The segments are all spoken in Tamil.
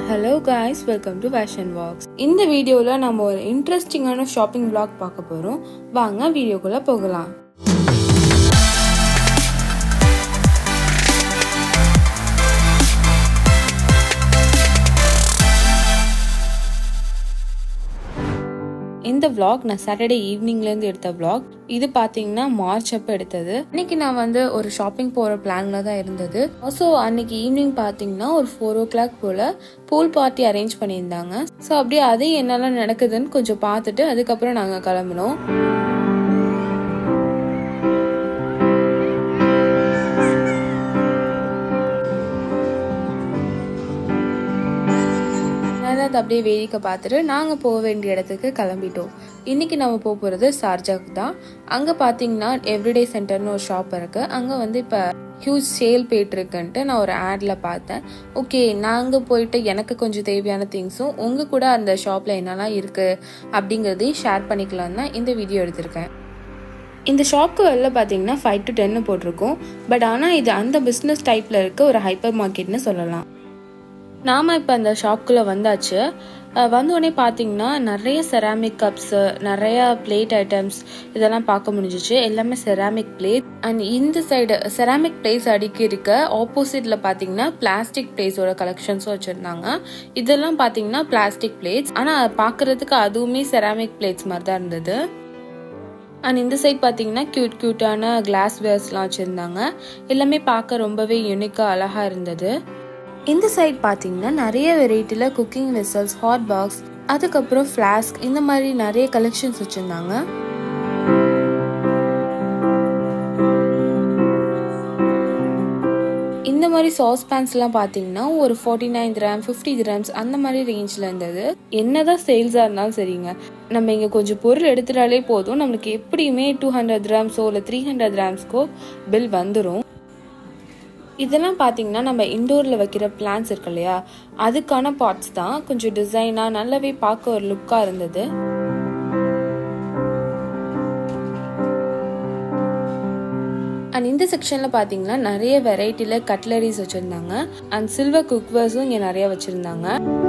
hello guys welcome to fashion walks இந்த வீடியோவில் நம்ம ஒரு இன்ட்ரெஸ்டிங்கான ஷாப்பிங் vlog பார்க்க போகிறோம் வாங்க வீடியோக்குள்ளே போகலாம் இந்த vlog நான் சாட்டர்டே ஈவினிங்லேருந்து எடுத்த vlog இது பார்த்தீங்கன்னா மார்ச் அப்போ எடுத்தது இன்னைக்கு நான் வந்து ஒரு ஷாப்பிங் போகிற பிளானில் தான் இருந்தது ஸோ அன்னைக்கு ஈவினிங் பார்த்தீங்கன்னா ஒரு ஃபோர் ஓ கிளாக் போல் பூல் பார்ட்டி அரேஞ்ச் பண்ணியிருந்தாங்க ஸோ அப்படியே அது என்னெல்லாம் நடக்குதுன்னு கொஞ்சம் பார்த்துட்டு அதுக்கப்புறம் நாங்கள் கிளம்பினோம் அதாவது அப்படியே வேடிக்கை பார்த்துட்டு நாங்கள் போக வேண்டிய இடத்துக்கு கிளம்பிட்டோம் இன்னைக்கு நம்ம போக போகிறது ஷார்ஜாக்கு தான் அங்கே பார்த்தீங்கன்னா எவ்ரிடே சென்டர்னு ஒரு ஷாப் இருக்கு அங்கே வந்து இப்போ ஹியூஜ் சேல் போயிட்டு இருக்குன்ட்டு நான் ஒரு ஆட்ல பார்த்தேன் ஓகே நாங்கள் போயிட்டு எனக்கு கொஞ்சம் தேவையான திங்ஸும் உங்கள் கூட அந்த ஷாப்பில் என்னெல்லாம் இருக்குது அப்படிங்கிறதையும் ஷேர் பண்ணிக்கலாம் தான் இந்த வீடியோ எடுத்திருக்கேன் இந்த ஷாப்க்கு வெளில பார்த்தீங்கன்னா ஃபைவ் டு டென்னு போட்டிருக்கோம் பட் ஆனால் இது அந்த பிஸ்னஸ் டைப்பில் இருக்க ஒரு ஹைப்பர் மார்க்கெட்னு சொல்லலாம் நாம் இப்போ அந்த ஷாப்குள்ளே வந்தாச்சு அஹ் வந்த உடனே பார்த்தீங்கன்னா நிறைய செராமிக் கப்ஸு நிறைய பிளேட் ஐட்டம்ஸ் இதெல்லாம் பார்க்க முடிஞ்சிச்சு எல்லாமே செராமிக் பிளேட் அண்ட் இந்த சைடு செராமிக் பிளேட்ஸ் அடுக்கி இருக்க ஆப்போசிட்டில் பார்த்தீங்கன்னா பிளாஸ்டிக் பிளேட்ஸோட கலெக்ஷன்ஸும் வச்சுருந்தாங்க இதெல்லாம் பார்த்தீங்கன்னா பிளாஸ்டிக் பிளேட்ஸ் ஆனால் பார்க்குறதுக்கு அதுவுமே செராமிக் பிளேட்ஸ் மாதிரி தான் இருந்தது அண்ட் இந்த சைட் பார்த்தீங்கன்னா க்யூட் க்யூட்டான கிளாஸ் வேர்ஸ்லாம் வச்சுருந்தாங்க எல்லாமே பார்க்க ரொம்பவே யூனிக்காக அழகாக இருந்தது இந்த சைட் பார்த்தீங்கன்னா நிறைய வெரைட்டியில் குக்கிங் வெசல்ஸ் ஹாட் பாக்ஸ் அதுக்கப்புறம் ஃப்ளாஸ்க் இந்த மாதிரி நிறைய கலெக்ஷன்ஸ் வச்சுருந்தாங்க இந்த மாதிரி சாஸ் பேன்ஸ்லாம் பார்த்தீங்கன்னா ஒரு forty nine gram fifty grams அந்த மாதிரி ரேஞ்சில் இருந்தது என்னதான் சேல்ஸாக இருந்தாலும் சரிங்க நம்ம இங்கே கொஞ்சம் பொருள் எடுத்துட்டாலே போதும் நம்மளுக்கு எப்படியுமே டூ ஹண்ட்ரட் கிராம்ஸோ இல்லை த்ரீ ஹண்ட்ரட் கிராம்ஸ்க்கோ பில் வந்துடும் இதெல்லாம் பார்த்தீங்கன்னா நம்ம இண்டோரில் வைக்கிற பிளான்ஸ் இருக்கு இல்லையா அதுக்கான பாட்ஸ் தான் கொஞ்சம் டிசைனாக நல்லாவே பார்க்க ஒரு லுக்காக இருந்தது அண்ட் இந்த செக்ஷனில் பார்த்தீங்கன்னா நிறைய வெரைட்டியில் கட்லரிஸ் வச்சுருந்தாங்க அண்ட் சில்வர் குக்வர்ஸும் இங்கே நிறைய வச்சுருந்தாங்க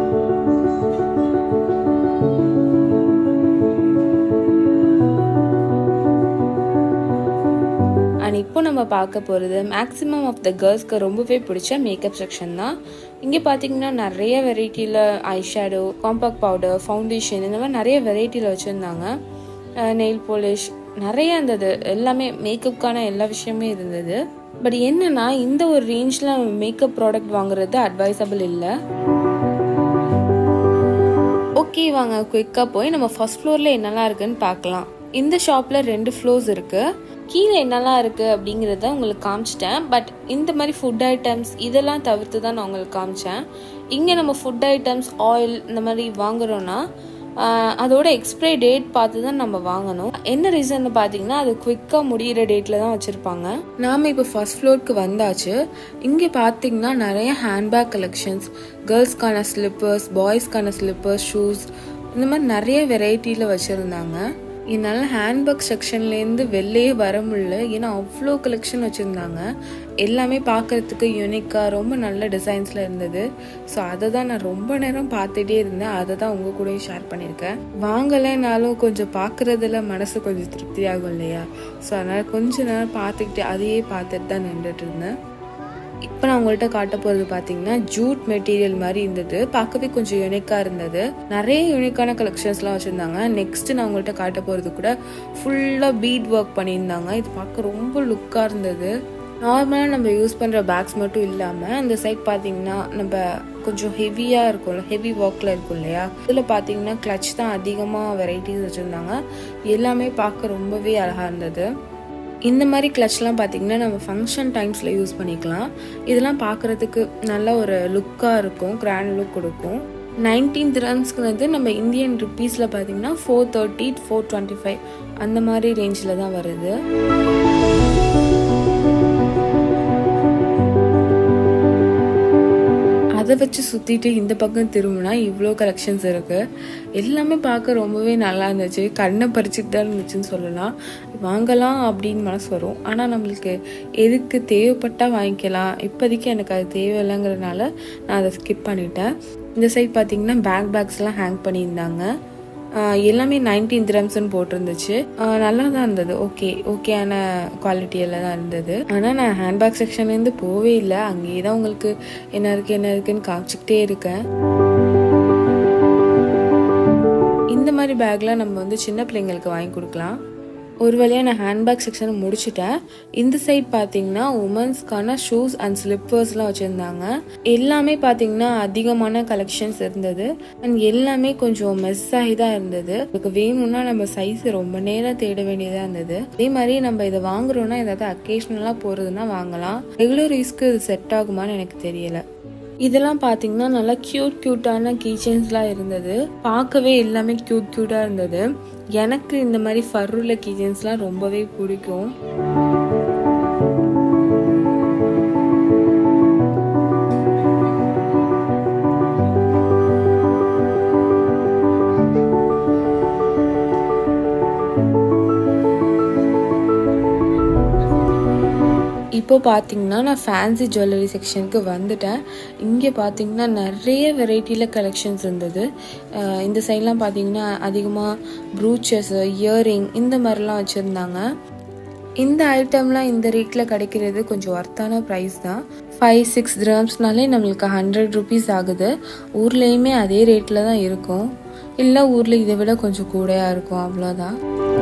அண்ட் இப்போ நம்ம பார்க்க போகிறது மேக்ஸிமம் ஆஃப் த கேர்ள்ஸ்க்கு ரொம்பவே பிடிச்ச மேக்கப் செக்ஷன் தான் இங்கே பார்த்தீங்கன்னா நிறைய வெரைட்டியில் ஐஷேடோ காம்பாக்ட் பவுடர் ஃபவுண்டேஷன் இந்த மாதிரி நிறைய வெரைட்டியில் வச்சுருந்தாங்க நெயில் பாலிஷ் நிறைய இருந்தது எல்லாமே மேக்கப்புக்கான எல்லா விஷயமே இருந்தது பட் என்னன்னா இந்த ஒரு ரேஞ்சில் மேக்கப் ப்ராடக்ட் வாங்குறது அட்வைசபிள் இல்லை ஓகே வாங்க குயிக்காக போய் நம்ம ஃபர்ஸ்ட் ஃப்ளோரில் என்னெல்லாம் இருக்குன்னு பார்க்கலாம் இந்த ஷாப்பில் ரெண்டு ஃப்ளோர்ஸ் இருக்குது கீழே என்னெல்லாம் இருக்குது அப்படிங்கிறத உங்களுக்கு காமிச்சிட்டேன் பட் இந்த மாதிரி ஃபுட் ஐட்டம்ஸ் இதெல்லாம் தவிர்த்து தான் நான் உங்களுக்கு காமிச்சேன் இங்கே நம்ம ஃபுட் ஐட்டம்ஸ் ஆயில் இந்த மாதிரி வாங்குறோன்னா அதோட எக்ஸ்பிரை டேட் பார்த்து தான் நம்ம வாங்கணும் என்ன ரீசன் பார்த்தீங்கன்னா அது குவிக்காக முடிகிற டேட்டில் தான் வச்சுருப்பாங்க நாம் இப்போ ஃபர்ஸ்ட் ஃப்ளோருக்கு வந்தாச்சு இங்கே பார்த்தீங்கன்னா நிறைய ஹேண்ட்பேக் கலெக்ஷன்ஸ் கேர்ள்ஸ்க்கான ஸ்லிப்பர்ஸ் பாய்ஸ்க்கான ஸ்லிப்பர்ஸ் ஷூஸ் இந்த மாதிரி நிறைய வெரைட்டியில் வச்சுருந்தாங்க என்னால் ஹேண்ட்பேக் செக்ஷன்லேருந்து வெளியே வர முடியல ஏன்னா அவ்வளோ கலெக்ஷன் வச்சுருந்தாங்க எல்லாமே பார்க்குறதுக்கு யூனிக்காக ரொம்ப நல்ல டிசைன்ஸில் இருந்தது ஸோ அதை தான் நான் ரொம்ப நேரம் பார்த்துட்டே இருந்தேன் அதை தான் உங்கள் கூடயும் ஷேர் பண்ணியிருக்கேன் வாங்கலைனாலும் கொஞ்சம் பார்க்குறதுல மனசு கொஞ்சம் திருப்தியாகும் இல்லையா ஸோ அதனால் கொஞ்ச நேரம் பார்த்துக்கிட்டே அதையே பார்த்துட்டு தான் நின்றுட்டு இருந்தேன் இப்போ நான் உங்கள்கிட்ட காட்ட போகிறது பார்த்தீங்கன்னா ஜூட் மெட்டீரியல் மாதிரி இருந்தது பார்க்கவே கொஞ்சம் யூனிக்காக இருந்தது நிறைய யூனிக்கான கலெக்ஷன்ஸ்லாம் வச்சுருந்தாங்க நெக்ஸ்ட் நான் உங்கள்கிட்ட காட்ட போகிறது கூட ஃபுல்லாக பீட் ஒர்க் பண்ணியிருந்தாங்க இது பார்க்க ரொம்ப லுக்காக இருந்தது நார்மலாக நம்ம யூஸ் பண்ணுற பேக்ஸ் மட்டும் இல்லாமல் அந்த சைட் பார்த்தீங்கன்னா நம்ம கொஞ்சம் ஹெவியாக இருக்கும்ல ஹெவி ஒர்க்கில் இருக்கும் இல்லையா இதில் பார்த்தீங்கன்னா கிளச் தான் அதிகமாக வெரைட்டிஸ் வச்சுருந்தாங்க எல்லாமே பார்க்க ரொம்பவே அழகாக இருந்தது இந்த மாதிரி கிளச்லாம் பார்த்தீங்கன்னா நம்ம ஃபங்க்ஷன் டைம்ஸில் யூஸ் பண்ணிக்கலாம் இதெல்லாம் பார்க்குறதுக்கு நல்ல ஒரு லுக்காக இருக்கும் கிராண்ட் லுக் கொடுக்கும் நைன்டீன் திரம்ஸ்க்கு வந்து நம்ம இந்தியன் ருப்பீஸில் பார்த்தீங்கன்னா four thirty four twenty five அந்த மாதிரி ரேஞ்சில் தான் வருது அதை வச்சு சுற்றிட்டு இந்த பக்கம் திரும்பினா இவ்வளோ கலெக்ஷன்ஸ் இருக்குது எல்லாமே பார்க்க ரொம்பவே நல்லா இருந்துச்சு கண்ணை பறிச்சுட்டு தான் இருந்துச்சுன்னு சொல்லலாம் வாங்கலாம் அப்படின்னு மனசு வரும் ஆனால் நம்மளுக்கு எதுக்கு தேவைப்பட்டால் வாங்கிக்கலாம் இப்போதைக்கு எனக்கு அது தேவையில்லைங்கிறதுனால நான் அதை ஸ்கிப் பண்ணிட்டேன் இந்த சைட் பார்த்தீங்கன்னா பேக் பேக்ஸ்லாம் ஹேங் பண்ணியிருந்தாங்க ஆஹ் எல்லாமே நைன்டீன் திரம்ஸ்ன்னு போட்டிருந்துச்சு ஆஹ் நல்லா தான் இருந்தது ஓகே ஓகேயான குவாலிட்டியில் தான் இருந்தது ஆனால் நான் ஹேண்ட்பேக் செக்ஷன்லேருந்து போவே இல்லை அங்கேயே தான் உங்களுக்கு என்ன இருக்குது என்ன இருக்குன்னு காமிச்சிக்கிட்டே இருக்கேன் இந்த மாதிரி பேக்லாம் நம்ம வந்து சின்ன பிள்ளைங்களுக்கு வாங்கி கொடுக்கலாம் ஒரு வழியாக நான் ஹேண்ட்பேக் செக்ஷனை முடிச்சுட்டேன் இந்த சைட் பார்த்தீங்கன்னா உமன்ஸ்க்கான ஷூஸ் அண்ட் ஸ்லிப்பர்ஸ்லாம் வச்சுருந்தாங்க எல்லாமே பார்த்தீங்கன்னா அதிகமான கலெக்ஷன்ஸ் இருந்தது அண்ட் எல்லாமே கொஞ்சம் மெஸ் ஆகி தான் இருந்தது அதுக்கு வேணும்னா நம்ம சைஸ் ரொம்ப நேரம் தேட வேண்டியதாக இருந்தது அதே மாதிரி நம்ம இதை வாங்குறோம்னா ஏதாவது அக்கேஷ்னலாக போகிறதுனா வாங்கலாம் ரெகுலர் யூஸ்க்கு இது செட் ஆகுமான்னு எனக்கு தெரியல இதெல்லாம் பார்த்தீங்கன்னா நல்லா க்யூட் க்யூட்டான கீச்செயின்ஸ்லாம் இருந்தது பார்க்கவே எல்லாமே க்யூட் க்யூட்டாக இருந்தது எனக்கு இந்த மாதிரி ஃபர்ருள்ள கீச்செயின்ஸ்லாம் ரொம்பவே பிடிக்கும் இப்போ பார்த்தீங்கன்னா நான் ஃபேன்சி ஜுவல்லரி செக்ஷனுக்கு வந்துட்டேன் இங்கே பார்த்தீங்கன்னா நிறைய வெரைட்டியில் கலெக்ஷன்ஸ் இருந்தது அஹ் இந்த சைட்லாம் பார்த்தீங்கன்னா அதிகமாக ப்ரூச்சஸ் இயரிங் இந்த மாதிரிலாம் வச்சுருந்தாங்க இந்த ஐட்டம்லாம் இந்த ரேட்டில் கிடைக்கிறது கொஞ்சம் ஒர்த்தான ப்ரைஸ் தான் ஃபைவ் சிக்ஸ் கிராம்ஸ்னாலே நம்மளுக்கு ஹண்ட்ரட் ருபீஸ் ஆகுது ஊர்லேயுமே அதே ரேட்டில் தான் இருக்கும் இல்லை ஊரில் இதை விட கொஞ்சம் கூடையாக இருக்கும் அவ்வளோதான்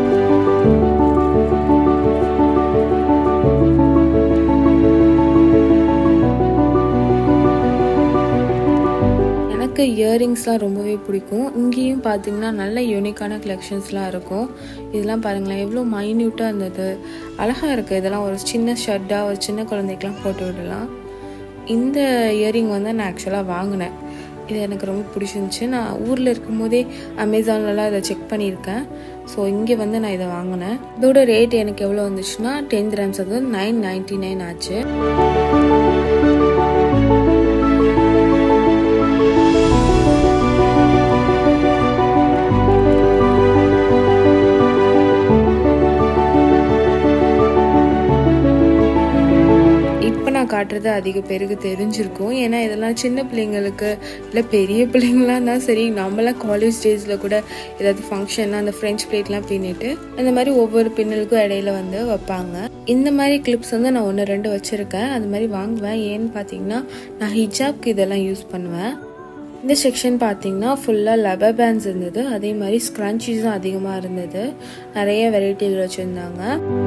எனக்கு இயரிங்ஸ்லாம் ரொம்பவே பிடிக்கும் இங்கேயும் பார்த்தீங்கன்னா நல்ல யூனிக்கான கலெக்ஷன்ஸ்லாம் இருக்கும் இதெல்லாம் பாருங்களேன் எவ்வளோ மைன்யூட்டாக இருந்தது அழகாக இருக்குது இதெல்லாம் ஒரு சின்ன ஷர்ட்டாக ஒரு சின்ன குழந்தைக்கெலாம் போட்டு விடலாம் இந்த இயரிங் வந்து நான் ஆக்சுவலாக வாங்கினேன் இது எனக்கு ரொம்ப பிடிச்சிருந்துச்சு நான் ஊரில் இருக்கும்போதே அமேசான்லலாம் இதை செக் பண்ணியிருக்கேன் ஸோ இங்கே வந்து நான் இதை வாங்கினேன் இதோட ரேட் எனக்கு எவ்வளோ வந்துச்சுன்னா டென் கிராம்ஸ் அது நைன் நைன்டி நைன் ஆச்சு இப்போ நான் காட்டுறது அதிக பேருக்கு தெரிஞ்சிருக்கும் ஏன்னா இதெல்லாம் சின்ன பிள்ளைங்களுக்கு இல்லை பெரிய பிள்ளைங்களாம் தான் சரி நம்மளாம் காலேஜ் டேஸில் கூட ஏதாவது ஃபங்க்ஷன்னா அந்த ஃப்ரெஞ்ச் பிளேட்லாம் பின்னிட்டு இந்த மாதிரி ஒவ்வொரு பின்னலுக்கும் இடையில வந்து வைப்பாங்க இந்த மாதிரி கிளிப்ஸ் வந்து நான் ஒன்று ரெண்டு வச்சுருக்கேன் அது மாதிரி வாங்குவேன் ஏன்னு பார்த்தீங்கன்னா நான் ஹிஜாப்க்கு இதெல்லாம் யூஸ் பண்ணுவேன் இந்த செக்ஷன் பார்த்தீங்கன்னா ஃபுல்லாக லெபர் பேண்ட்ஸ் இருந்தது அதே மாதிரி ஸ்க்ரன்ச்சீஸும் அதிகமாக இருந்தது நிறைய வெரைட்டிகள் வச்சுருந்தாங்க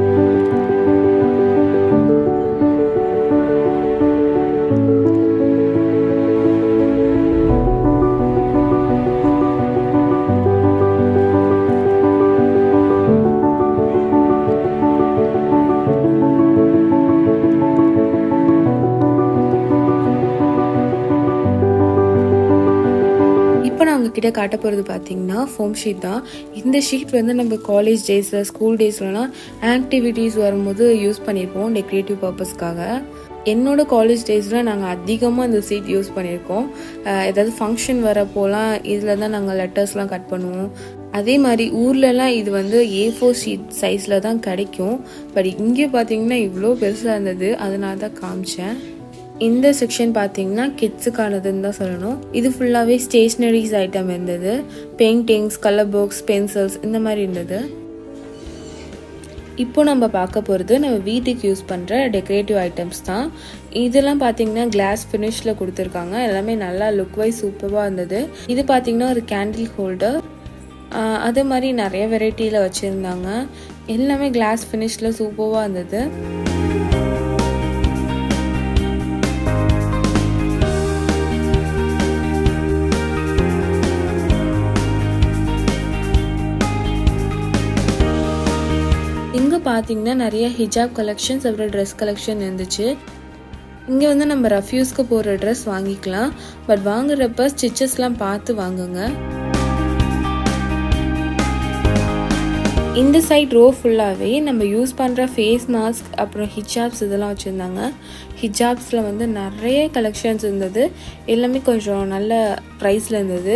இப்போ நான் உங்ககிட்ட காட்ட போகிறது பார்த்தீங்கன்னா ஃபோம் ஷீட் தான் இந்த ஷீட் வந்து நம்ம காலேஜ் டேஸில் ஸ்கூல் டேஸ்லலாம் ஆக்டிவிட்டீஸ் வரும்போது யூஸ் பண்ணியிருப்போம் டெக்கரேட்டிவ் பர்பஸ்க்காக என்னோட காலேஜ் டேஸில் நாங்கள் அதிகமாக இந்த சீட் யூஸ் பண்ணியிருக்கோம் அஹ் ஏதாவது ஃபங்க்ஷன் வரப்போலாம் இதில் தான் நாங்கள் லெட்டர்ஸ்லாம் கட் பண்ணுவோம் அதே மாதிரி ஊர்லலாம் இது வந்து ஏ ஃபோர் ஷீட் சைஸில் தான் கிடைக்கும் பட் இங்கே பார்த்தீங்கன்னா இவ்வளோ பெருசாக இருந்தது அதனால தான் காமிச்சேன் இந்த செக்ஷன் பார்த்தீங்கன்னா கிட்ஸுக்கானதுன்னு தான் சொல்லணும் இது ஃபுல்லாகவே ஸ்டேஷ்னரிஸ் ஐட்டம் இருந்தது பெயிண்டிங்ஸ் கலர் புக்ஸ் பென்சில்ஸ் இந்த மாதிரி இருந்தது இப்போ நம்ம பார்க்க போகிறது நம்ம வீட்டுக்கு யூஸ் பண்ணுற டெக்கரேட்டிவ் ஐட்டம்ஸ் தான் இதெல்லாம் பார்த்தீங்கன்னா கிளாஸ் ஃபினிஷில் கொடுத்துருக்காங்க எல்லாமே நல்லா லுக் வைஸ் சூப்பராக இருந்தது இது பார்த்தீங்கன்னா ஒரு கேண்டில் ஹோல்டர் அதே மாதிரி நிறைய வெரைட்டியில் வச்சுருந்தாங்க எல்லாமே கிளாஸ் ஃபினிஷில் சூப்பராக இருந்தது இங்கே பார்த்தீங்கன்னா நிறைய ஹிஜாப் கலெக்ஷன்ஸ் அப்புறம் ட்ரெஸ் கலெக்ஷன் இருந்துச்சு இங்கே வந்து நம்ம ரஃப்யூஸ்க்கு போகிற ட்ரெஸ் வாங்கிக்கலாம் பட் வாங்குறப்ப ஸ்டிச்சஸ்லாம் பார்த்து வாங்குங்க இந்த சைட் ரோ ஃபுல்லாகவே நம்ம யூஸ் பண்ணுற ஃபேஸ் மாஸ்க் அப்புறம் ஹிஜாப்ஸ் இதெல்லாம் வச்சுருந்தாங்க ஹிஜாப்ஸில் வந்து நிறைய கலெக்ஷன்ஸ் இருந்தது எல்லாமே கொஞ்சம் நல்ல ப்ரைஸில் இருந்தது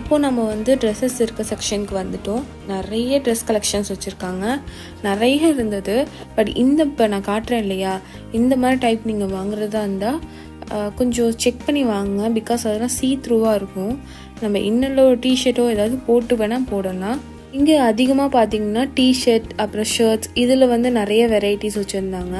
இப்போ நம்ம வந்து ட்ரெஸ்ஸஸ் இருக்க செக்ஷனுக்கு வந்துட்டோம் நிறைய ட்ரெஸ் கலெக்ஷன்ஸ் வச்சுருக்காங்க நிறைய இருந்தது பட் இந்த இப்போ நான் காட்டுறேன் இல்லையா இந்த மாதிரி டைப் நீங்கள் வாங்குறதா இருந்தால் கொஞ்சம் செக் பண்ணி வாங்க பிகாஸ் அதெல்லாம் சீ த்ரூவாக இருக்கும் நம்ம இன்னும் ஒரு டிஷர்ட்டோ ஏதாவது போட்டு வேணால் போடலாம் இங்கே அதிகமாக பார்த்தீங்கன்னா டிஷர்ட் அப்புறம் ஷர்ட்ஸ் இதில் வந்து நிறைய வெரைட்டிஸ் வச்சுருந்தாங்க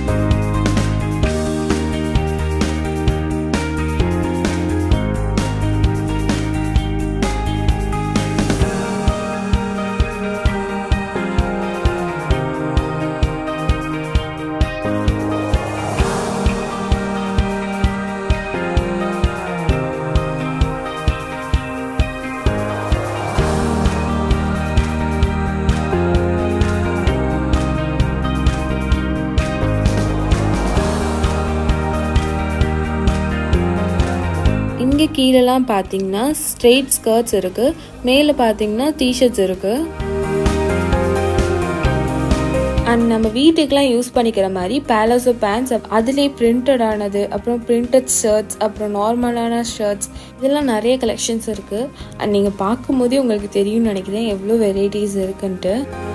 இங்கே கீழெல்லாம் பார்த்தீங்கன்னா ஸ்ட்ரெயிட் ஸ்கர்ட்ஸ் இருக்குது மேலே பார்த்தீங்கன்னா டிஷர்ட்ஸ் இருக்குது அண்ட் நம்ம வீட்டுக்கெலாம் யூஸ் பண்ணிக்கிற மாதிரி பேலஸோ பேண்ட்ஸ் அதிலே பிரிண்டட் ஆனது அப்புறம் பிரிண்டட் ஷர்ட்ஸ் அப்புறம் நார்மலான ஷர்ட்ஸ் இதெல்லாம் நிறைய கலெக்ஷன்ஸ் இருக்குது அண்ட் நீங்கள் பார்க்கும்போதே உங்களுக்கு தெரியும்னு நினைக்கிறேன் எவ்வளோ வெரைட்டிஸ் இருக்குன்ட்டு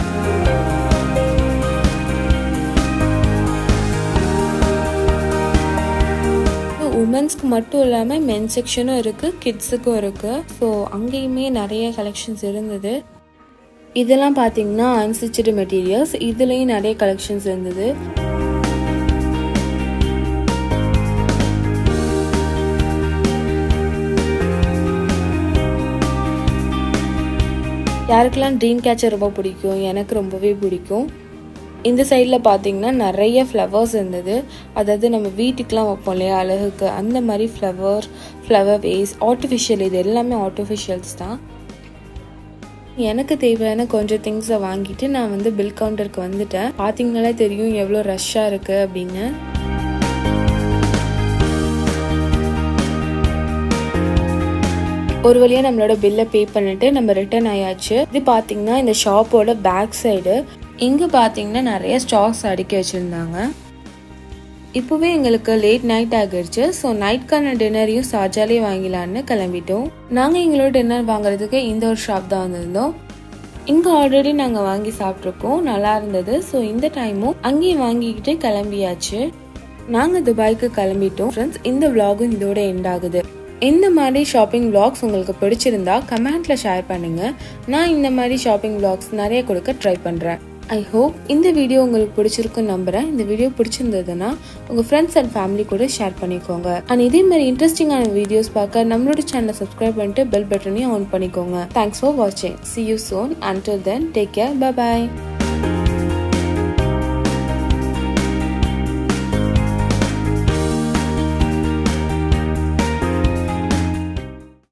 உமன்ஸ்க்கு மட்டும் இல்லாமல் மென் செக்ஷனும் இருக்குது கிட்ஸுக்கும் இருக்குது ஸோ அங்கேயுமே நிறைய கலெக்ஷன்ஸ் இருந்தது இதெல்லாம் பார்த்தீங்கன்னா அன்ஸ்டிச்சடு மெட்டீரியல்ஸ் இதுலேயும் நிறைய கலெக்ஷன்ஸ் இருந்தது யாருக்கெல்லாம் ட்ரீம் கேச்சர் ரொம்ப பிடிக்கும் எனக்கு ரொம்பவே பிடிக்கும் இந்த சைடில் பார்த்தீங்கன்னா நிறைய ஃப்ளவர்ஸ் இருந்தது அதாவது நம்ம வீட்டுக்கெலாம் வைப்போம் இல்லையா அழகுக்கு அந்த மாதிரி ஃப்ளவர் ஃப்ளவர் வேஸ் ஆர்டிஃபிஷியல் இது எல்லாமே ஆர்டிஃபிஷியல்ஸ் தான் எனக்கு தேவையான கொஞ்சம் திங்ஸை வாங்கிட்டு நான் வந்து பில் கவுண்டருக்கு வந்துட்டேன் பார்த்தீங்கனாலே தெரியும் எவ்வளோ ரஷ்ஷாக இருக்குது அப்படின்னு ஒரு வழியாக நம்மளோட பில்லை பே பண்ணிட்டு நம்ம ரிட்டர்ன் ஆயாச்சு இது பார்த்தீங்கன்னா இந்த ஷாப்போட பேக் சைடு இங்கே பார்த்தீங்கன்னா நிறைய ஸ்டாக்ஸ் அடுக்கி வச்சுருந்தாங்க இப்போவே எங்களுக்கு லேட் நைட் ஆகிடுச்சு ஸோ நைட்கான டின்னரையும் சார்ஜாலே வாங்கிலான்னு கிளம்பிட்டோம் நாங்கள் எங்களோட டின்னர் வாங்குறதுக்கு இந்த ஒரு ஷாப் தான் வந்திருந்தோம் இங்கே ஆல்ரெடி நாங்கள் வாங்கி சாப்பிட்ருக்கோம் நல்லா இருந்தது ஸோ இந்த டைமும் அங்கேயும் வாங்கிக்கிட்டு கிளம்பியாச்சு நாங்கள் துபாய்க்கு கிளம்பிட்டோம் ஃப்ரெண்ட்ஸ் இந்த விலாகும் இதோட எண்ட் ஆகுது இந்த மாதிரி ஷாப்பிங் விளாக்ஸ் உங்களுக்கு பிடிச்சிருந்தா கமெண்ட்ல ஷேர் பண்ணுங்க நான் இந்த மாதிரி ஷாப்பிங் விளாக்ஸ் நிறைய கொடுக்க ட்ரை பண்ணுறேன் ஐ ஹோப் இந்த வீடியோ உங்களுக்கு பிடிச்சிருக்குன்னு நம்புறேன் இந்த வீடியோ பிடிச்சிருந்ததுன்னா உங்கள் ஃப்ரெண்ட்ஸ் அண்ட் ஃபேமிலி கூட ஷேர் பண்ணிக்கோங்க அண்ட் இதே மாதிரி இன்ட்ரெஸ்டிங்கான வீடியோஸ் பார்க்க நம்மளோட சேனலை சப்ஸ்கிரைப் பண்ணிட்டு பெல் பட்டனையும் ஆன் பண்ணிக்கோங்க தேங்க்ஸ் ஃபார் வாட்சிங் see you soon until then take care bye